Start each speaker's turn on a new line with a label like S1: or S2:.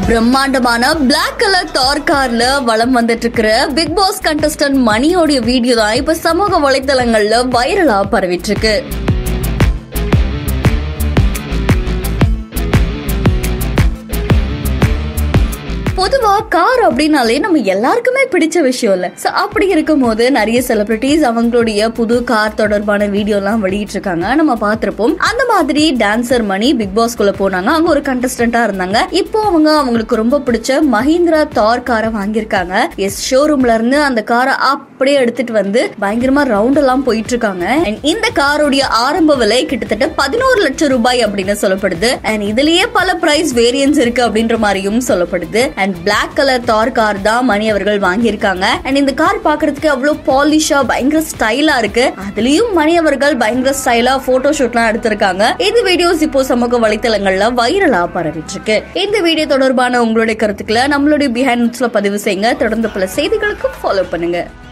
S1: பிரம்மாண்டமான Black colour தார் கார்ல வலம் வந்துட்டு இருக்கிற பிக் பாஸ் கண்டஸ்டன்ட் மணியோடைய வீடியோ தான் இப்ப சமூக வலைத்தளங்கள்ல வைரலா பரவிட்டு இருக்கு பொதுவா கார் அப்படின்னாலே நம்ம எல்லாருக்குமே பிடிச்ச விஷயம் இல்ல சோ அப்படி இருக்கும்போது நிறைய செலிபிரிட்டிஸ் அவங்களுடைய புது கார் தொடர்பான வீடியோ எல்லாம் வெளியிட்டு இருக்காங்க நம்ம பார்த்திருப்போம் அந்த மாதிரி டான்சர் மணி பிக் பாஸ் குள்ள போனாங்க அங்க ஒரு கண்டஸ்டன்டா இருந்தாங்க இப்போ அவங்க அவங்களுக்கு ரொம்ப பிடிச்ச மஹிந்திரா தார் காரை வாங்கியிருக்காங்க எஸ் ஷோரூம்ல இருந்து அந்த காரை அப்படியே எடுத்துட்டு வந்து பயங்கரமா ரவுண்ட் எல்லாம் போயிட்டு இருக்காங்க And இந்த காரோடைய ஆரம்ப விலை கிட்டத்தட்ட பதினோரு லட்சம் ரூபாய் அப்படின்னு சொல்லப்படுது அண்ட் இதுலயே பல பிரைஸ் வேரியன்ஸ் இருக்கு அப்படின்ற மாதிரியும் சொல்லப்படுது and Black colour Thar car தான் மணி அவர்கள் வாங்கியிருக்காங்க அண்ட் இந்த கார் பாக்குறதுக்கு அவ்வளவு பாலிஷா பயங்கர ஸ்டைலா இருக்கு அதுலயும் மணி அவர்கள் பயங்கர ஸ்டைலா போட்டோ ஷூட்லாம் எடுத்திருக்காங்க இந்த வீடியோஸ் இப்போ சமூக வலைத்தளங்கள்ல வைரலா பரவிட்டு இருக்கு இந்த வீடியோ தொடர்பான உங்களுடைய கருத்துக்களை நம்மளுடைய பிஹைண்ட் பதிவு செய்யுங்க தொடர்ந்து பல செய்திகளுக்கு ஃபாலோ பண்ணுங்க